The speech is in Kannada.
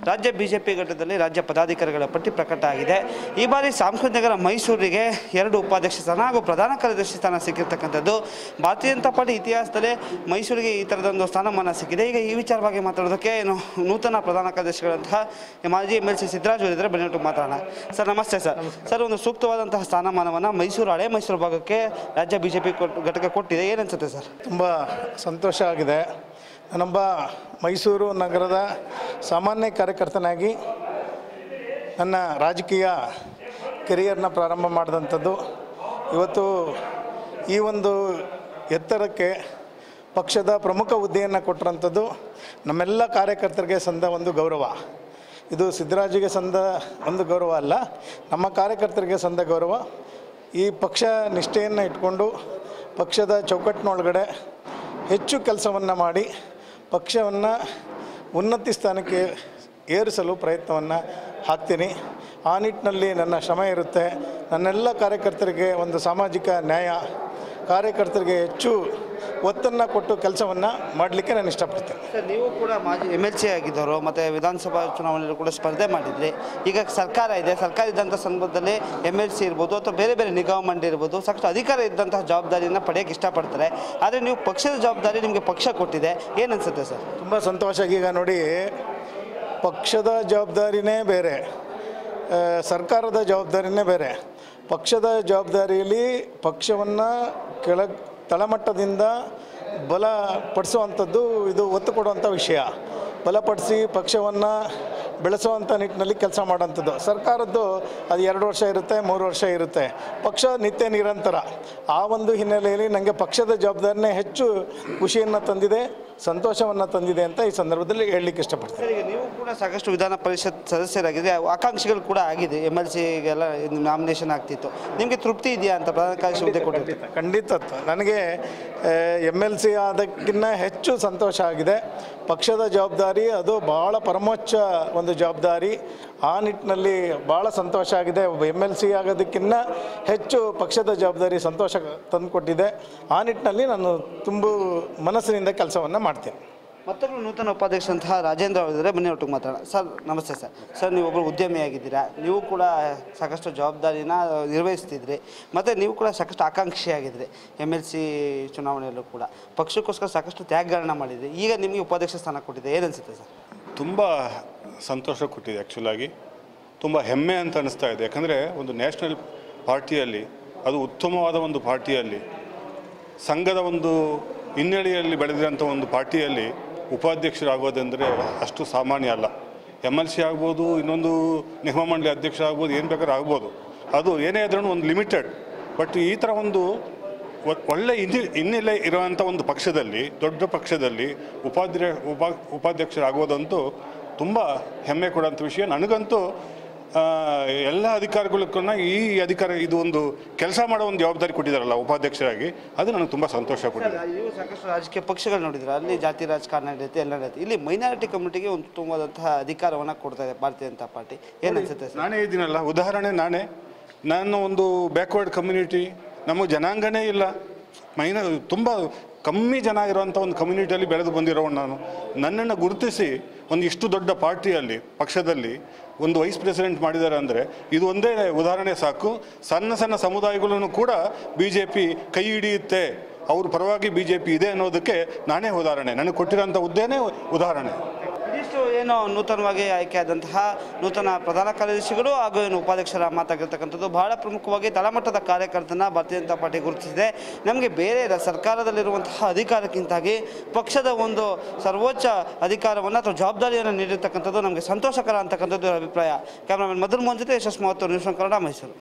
ರಾಜ್ಯ ಬಿಜೆಪಿ ಘಟ್ಟದಲ್ಲಿ ರಾಜ್ಯ ಪದಾಧಿಕಾರಿಗಳ ಪಟ್ಟಿ ಪ್ರಕಟ ಆಗಿದೆ ಈ ಬಾರಿ ಸಾಂಸ್ಕೃತಿಕ ನಗರ ಮೈಸೂರಿಗೆ ಎರಡು ಉಪಾಧ್ಯಕ್ಷ ಸ್ಥಾನ ಹಾಗೂ ಪ್ರಧಾನ ಕಾರ್ಯದರ್ಶಿ ಸ್ಥಾನ ಸಿಕ್ಕಿರ್ತಕ್ಕಂಥದ್ದು ಭಾರತೀಯ ಜನತಾ ಪಾರ್ಟಿ ಇತಿಹಾಸದಲ್ಲೇ ಮೈಸೂರಿಗೆ ಈ ಥರದೊಂದು ಸ್ಥಾನಮಾನ ಸಿಕ್ಕಿದೆ ಈಗ ಈ ವಿಚಾರವಾಗಿ ಮಾತಾಡೋದಕ್ಕೆ ಏನು ನೂತನ ಪ್ರಧಾನ ಕಾರ್ಯದರ್ಶಿಗಳಂತಹ ಮಾಜಿ ಎಮ್ ಎಲ್ ಸಿ ಸಿದ್ದರಾಜು ಇದ್ದಾರೆ ಬನ್ನಿಟ್ಟು ಮಾತಾಡೋಣ ಸರ್ ನಮಸ್ತೆ ಸರ್ ಸರ್ ಒಂದು ಸೂಕ್ತವಾದಂತಹ ಸ್ಥಾನಮಾನವನ್ನು ಮೈಸೂರು ಹಳೆ ಮೈಸೂರು ಭಾಗಕ್ಕೆ ರಾಜ್ಯ ಬಿ ಜೆ ಪಿ ಘಟಕ ಕೊಟ್ಟಿದೆ ಏನನ್ಸುತ್ತೆ ಸರ್ ತುಂಬ ಸಂತೋಷ ಆಗಿದೆ ನಾನೊಬ್ಬ ಮೈಸೂರು ನಗರದ ಸಾಮಾನ್ಯ ಕಾರ್ಯಕರ್ತನಾಗಿ ನನ್ನ ರಾಜಕೀಯ ಕೆರಿಯರ್ನ ಪ್ರಾರಂಭ ಮಾಡಿದಂಥದ್ದು ಇವತ್ತು ಈ ಒಂದು ಎತ್ತರಕ್ಕೆ ಪಕ್ಷದ ಪ್ರಮುಖ ಹುದ್ದೆಯನ್ನು ಕೊಟ್ಟಿರೋಂಥದ್ದು ನಮ್ಮೆಲ್ಲ ಕಾರ್ಯಕರ್ತರಿಗೆ ಸಂದ ಒಂದು ಗೌರವ ಇದು ಸಿದ್ದರಾಜಿಗೆ ಸಂದ ಒಂದು ಗೌರವ ಅಲ್ಲ ನಮ್ಮ ಕಾರ್ಯಕರ್ತರಿಗೆ ಸಂದ ಗೌರವ ಈ ಪಕ್ಷ ನಿಷ್ಠೆಯನ್ನು ಇಟ್ಕೊಂಡು ಪಕ್ಷದ ಚೌಕಟ್ಟಿನೊಳಗಡೆ ಹೆಚ್ಚು ಕೆಲಸವನ್ನು ಮಾಡಿ ಪಕ್ಷವನ್ನು ಉನ್ನತಿ ಸ್ಥಾನಕ್ಕೆ ಏರಿಸಲು ಪ್ರಯತ್ನವನ್ನು ಹಾಕ್ತೀನಿ ಆ ನಿಟ್ಟಿನಲ್ಲಿ ನನ್ನ ಶ್ರಮ ಇರುತ್ತೆ ನನ್ನೆಲ್ಲ ಕಾರ್ಯಕರ್ತರಿಗೆ ಒಂದು ಸಾಮಾಜಿಕ ನ್ಯಾಯ ಕಾರ್ಯಕರ್ತರಿಗೆ ಹೆಚ್ಚು ಒತ್ತನ್ನು ಕೊಟ್ಟು ಕೆಲಸವನ್ನು ಮಾಡಲಿಕ್ಕೆ ನಾನು ಇಷ್ಟಪಡ್ತೇನೆ ಸರ್ ನೀವು ಕೂಡ ಮಾಜಿ ಎಮ್ ಎಲ್ ಸಿ ಆಗಿದ್ದವರು ಮತ್ತು ವಿಧಾನಸಭಾ ಚುನಾವಣೆಯಲ್ಲಿ ಕೂಡ ಸ್ಪರ್ಧೆ ಮಾಡಿದ್ರಿ ಈಗ ಸರ್ಕಾರ ಇದೆ ಸರ್ಕಾರ ಇದ್ದಂಥ ಸಂದರ್ಭದಲ್ಲಿ ಎಮ್ ಎಲ್ ಸಿ ಇರ್ಬೋದು ಅಥವಾ ಬೇರೆ ಬೇರೆ ನಿಗಮ ಮಂಡಳಿ ಇರ್ಬೋದು ಸಾಕಷ್ಟು ಅಧಿಕಾರ ಇದ್ದಂತಹ ಜವಾಬ್ದಾರಿಯನ್ನು ಪಡೆಯೋಕ್ಕೆ ಇಷ್ಟಪಡ್ತಾರೆ ಆದರೆ ನೀವು ಪಕ್ಷದ ಜವಾಬ್ದಾರಿ ನಿಮಗೆ ಪಕ್ಷ ಕೊಟ್ಟಿದೆ ಏನು ಅನ್ಸುತ್ತೆ ಸರ್ ತುಂಬ ಸಂತೋಷ ಈಗ ನೋಡಿ ಪಕ್ಷದ ಜವಾಬ್ದಾರಿನೇ ಬೇರೆ ಆ, ಸರ್ಕಾರದ ಜವಾಬ್ದಾರಿನೇ ಬೇರೆ ಪಕ್ಷದ ಜವಾಬ್ದಾರಿಯಲ್ಲಿ ಪಕ್ಷವನ್ನು ಕೆಳ ತಳಮಟ್ಟದಿಂದ ಬಲಪಡಿಸುವಂಥದ್ದು ಇದು ಒತ್ತು ಕೊಡುವಂಥ ವಿಷಯ ಬಲಪಡಿಸಿ ಪಕ್ಷವನ್ನು ಬೆಳೆಸುವಂಥ ನಿಟ್ಟಿನಲ್ಲಿ ಕೆಲಸ ಮಾಡೋಂಥದ್ದು ಸರ್ಕಾರದ್ದು ಅದು ಎರಡು ವರ್ಷ ಇರುತ್ತೆ ಮೂರು ವರ್ಷ ಇರುತ್ತೆ ಪಕ್ಷ ನಿತ್ಯ ನಿರಂತರ ಆ ಒಂದು ಹಿನ್ನೆಲೆಯಲ್ಲಿ ನನಗೆ ಪಕ್ಷದ ಜವಾಬ್ದಾರಿನೇ ಹೆಚ್ಚು ಖುಷಿಯನ್ನು ತಂದಿದೆ ಸಂತೋಷವನ್ನು ತಂದಿದೆ ಅಂತ ಈ ಸಂದರ್ಭದಲ್ಲಿ ಹೇಳಲಿಕ್ಕೆ ಇಷ್ಟಪಡ್ತೀನಿ ಸರ್ ಈಗ ನೀವು ಕೂಡ ಸಾಕಷ್ಟು ವಿಧಾನ ಪರಿಷತ್ ಸದಸ್ಯರಾಗಿದೆ ಆಕಾಂಕ್ಷಿಗಳು ಕೂಡ ಆಗಿದೆ ಎಮ್ ಎಲ್ ಸಿಗೆಲ್ಲ ನಾಮಿನೇಷನ್ ಆಗ್ತಿತ್ತು ನಿಮಗೆ ತೃಪ್ತಿ ಇದೆಯಾ ಅಂತ ಪ್ರಧಾನ ಕಾರ್ಯದರ್ಶಿ ಹುದ್ದೆ ಕೊಟ್ಟಿರ್ತೀವಿ ಖಂಡಿತ ನನಗೆ ಎಮ್ ಎಲ್ ಸಿ ಆದಕ್ಕಿಂತ ಹೆಚ್ಚು ಸಂತೋಷ ಆಗಿದೆ ಪಕ್ಷದ ಜವಾಬ್ದಾರಿ ಅದು ಭಾಳ ಪರಮೋಚ್ಚ ಒಂದು ಜವಾಬ್ದಾರಿ ಆ ನಿಟ್ಟಿನಲ್ಲಿ ಭಾಳ ಸಂತೋಷ ಆಗಿದೆ ಒಬ್ಬ ಎಮ್ ಎಲ್ ಸಿ ಆಗೋದಕ್ಕಿಂತ ಹೆಚ್ಚು ಪಕ್ಷದ ಜವಾಬ್ದಾರಿ ಸಂತೋಷ ತಂದುಕೊಟ್ಟಿದೆ ಆ ನಿಟ್ಟಿನಲ್ಲಿ ನಾನು ತುಂಬ ಮನಸ್ಸಿನಿಂದ ಕೆಲಸವನ್ನು ಮಾಡ್ತೀನಿ ಮತ್ತೊಬ್ಬರು ನೂತನ ಉಪಾಧ್ಯಕ್ಷರಂತಹ ರಾಜೇಂದ್ರ ಅವರಿದ್ದಾರೆ ಬನ್ನಿ ಒಟ್ಟಿಗೆ ಮಾತಾಡೋಣ ಸರ್ ನಮಸ್ತೆ ಸರ್ ಸರ್ ನೀವೊಬ್ಬರು ಉದ್ಯಮಿಯಾಗಿದ್ದೀರಾ ನೀವು ಕೂಡ ಸಾಕಷ್ಟು ಜವಾಬ್ದಾರಿನ ನಿರ್ವಹಿಸ್ತಿದ್ರಿ ಮತ್ತು ನೀವು ಕೂಡ ಸಾಕಷ್ಟು ಆಕಾಂಕ್ಷಿಯಾಗಿದ್ರಿ ಎಮ್ ಎಲ್ ಸಿ ಚುನಾವಣೆಯಲ್ಲೂ ಕೂಡ ಪಕ್ಷಕ್ಕೋಸ್ಕರ ಸಾಕಷ್ಟು ತ್ಯಾಗಗಳನ್ನ ಮಾಡಿದ್ರಿ ಈಗ ನಿಮಗೆ ಉಪಾಧ್ಯಕ್ಷ ಸ್ಥಾನ ಕೊಟ್ಟಿದೆ ಏನನ್ಸುತ್ತೆ ಸರ್ ತುಂಬ ಸಂತೋಷ ಕೊಟ್ಟಿದೆ ಆ್ಯಕ್ಚುಲಾಗಿ ತುಂಬ ಹೆಮ್ಮೆ ಅಂತ ಅನಿಸ್ತಾ ಇದೆ ಯಾಕಂದರೆ ಒಂದು ನ್ಯಾಷನಲ್ ಪಾರ್ಟಿಯಲ್ಲಿ ಅದು ಉತ್ತಮವಾದ ಒಂದು ಪಾರ್ಟಿಯಲ್ಲಿ ಸಂಘದ ಒಂದು ಹಿನ್ನಡೆಯಲ್ಲಿ ಬೆಳೆದಿರೋಂಥ ಒಂದು ಪಾರ್ಟಿಯಲ್ಲಿ ಉಪಾಧ್ಯಕ್ಷರಾಗೋದಂದರೆ ಅಷ್ಟು ಸಾಮಾನ್ಯ ಅಲ್ಲ ಎಮ್ ಎಲ್ ಸಿ ಆಗ್ಬೋದು ಇನ್ನೊಂದು ನಿಗಮ ಮಂಡಳಿ ಅಧ್ಯಕ್ಷ ಆಗ್ಬೋದು ಏನು ಬೇಕಾದ್ರೂ ಆಗ್ಬೋದು ಅದು ಏನೇ ಆದ್ರೂ ಒಂದು ಲಿಮಿಟೆಡ್ ಬಟ್ ಈ ಥರ ಒಂದು ಒ- ಒಳ್ಳೆ ಹಿನ್ನೆ ಹಿನ್ನೆಲೆ ಇರುವಂಥ ಒಂದು ಪಕ್ಷದಲ್ಲಿ ದೊಡ್ಡ ಪಕ್ಷದಲ್ಲಿ ಉಪಾಧ್ಯ ಉಪಾ ಉಪಾಧ್ಯಕ್ಷರಾಗೋದಂತೂ ತುಂಬ ಹೆಮ್ಮೆ ಕೊಡುವಂಥ ವಿಷಯ ನನಗಂತೂ ಆ, ಎಲ್ಲ ಅಧಿಕಾರಿಗಳಕ್ಕೂ ಈ ಅಧಿಕಾರ ಇದು ಒಂದು ಕೆಲಸ ಮಾಡೋ ಒಂದು ಜವಾಬ್ದಾರಿ ಕೊಟ್ಟಿದ್ದಾರಲ್ಲ ಉಪಾಧ್ಯಕ್ಷರಾಗಿ ಅದು ನನಗೆ ತುಂಬ ಸಂತೋಷ ಕೊಟ್ಟಿದೆ ನೀವು ಸಾಕಷ್ಟು ರಾಜಕೀಯ ಪಕ್ಷಗಳು ನೋಡಿದ್ರೆ ಅಲ್ಲಿ ಜಾತಿ ರಾಜಕಾರಣ ನಡೆಯುತ್ತೆ ಎಲ್ಲ ನಡೆಯುತ್ತೆ ಇಲ್ಲಿ ಮೈನಾರಿಟಿ ಕಮ್ಯುನಿಟಿಗೆ ಒಂದು ತುಂಬಾದಂತಹ ಅಧಿಕಾರವನ್ನು ಕೊಡ್ತಾ ಇದೆ ಭಾರತೀಯ ಜನತಾ ಪಾರ್ಟಿ ಏನನ್ಸುತ್ತೆ ಸರ್ ನಾನೇ ಇದ್ದೀನಲ್ಲ ಉದಾಹರಣೆ ನಾನೇ ನಾನು ಒಂದು ಬ್ಯಾಕ್ವರ್ಡ್ ಕಮ್ಯುನಿಟಿ ನಮ್ಮ ಜನಾಂಗನೇ ಇಲ್ಲ ಮೈನ ತುಂಬ ಕಮ್ಮಿ ಜನ ಇರುವಂಥ ಒಂದು ಕಮ್ಯುನಿಟಿಯಲ್ಲಿ ಬೆಳೆದು ಬಂದಿರೋನು ನಾನು ನನ್ನನ್ನು ಗುರುತಿಸಿ ಒಂದು ಇಷ್ಟು ದೊಡ್ಡ ಪಾರ್ಟಿಯಲ್ಲಿ ಪಕ್ಷದಲ್ಲಿ ಒಂದು ವೈಸ್ ಪ್ರೆಸಿಡೆಂಟ್ ಮಾಡಿದ್ದಾರೆ ಅಂದರೆ ಇದು ಒಂದೇ ಉದಾಹರಣೆ ಸಾಕು ಸಣ್ಣ ಸಣ್ಣ ಸಮುದಾಯಗಳನ್ನು ಕೂಡ ಬಿ ಜೆ ಪಿ ಕೈ ಹಿಡಿಯುತ್ತೆ ಅವ್ರ ಪರವಾಗಿ ಬಿ ಜೆ ಪಿ ಇದೆ ಅನ್ನೋದಕ್ಕೆ ನಾನೇ ಉದಾಹರಣೆ ನನಗೆ ಕೊಟ್ಟಿರೋಂಥ ಹುದ್ದೆನೇ ಉದಾಹರಣೆ ಇದಿಷ್ಟು ಏನು ನೂತನವಾಗಿ ಆಯ್ಕೆಯಾದಂತಹ ನೂತನ ಪ್ರಧಾನ ಕಾರ್ಯದರ್ಶಿಗಳು ಹಾಗೂ ಏನು ಉಪಾಧ್ಯಕ್ಷರ ಮಾತಾಗಿರ್ತಕ್ಕಂಥದ್ದು ಬಹಳ ಪ್ರಮುಖವಾಗಿ ತಳಮಟ್ಟದ ಕಾರ್ಯಕರ್ತನ ಭಾರತೀಯ ಜನತಾ ಪಾರ್ಟಿ ಗುರುತಿಸಿದೆ ನಮಗೆ ಬೇರೆ ರ- ಸರ್ಕಾರದಲ್ಲಿರುವಂತಹ ಅಧಿಕಾರಕ್ಕಿಂತಾಗಿ ಪಕ್ಷದ ಒಂದು ಸರ್ವೋಚ್ಚ ಅಧಿಕಾರವನ್ನು ಅಥವಾ ಜವಾಬ್ದಾರಿಯನ್ನು ನೀಡಿರ್ತಕ್ಕಂಥದ್ದು ನಮಗೆ ಸಂತೋಷಕರ ಅಂತಕ್ಕಂಥದ್ದು ಇವರ ಅಭಿಪ್ರಾಯ ಕ್ಯಾಮ್ರಾಮನ್ ಮಧುರ್ ಮೋಹನ್ ಜೊತೆ ಯಶಸ್ ಮಹತ್ವ ನ್ಯೂಸ್ ಕನ್ನಡ ಮೈಸೂರು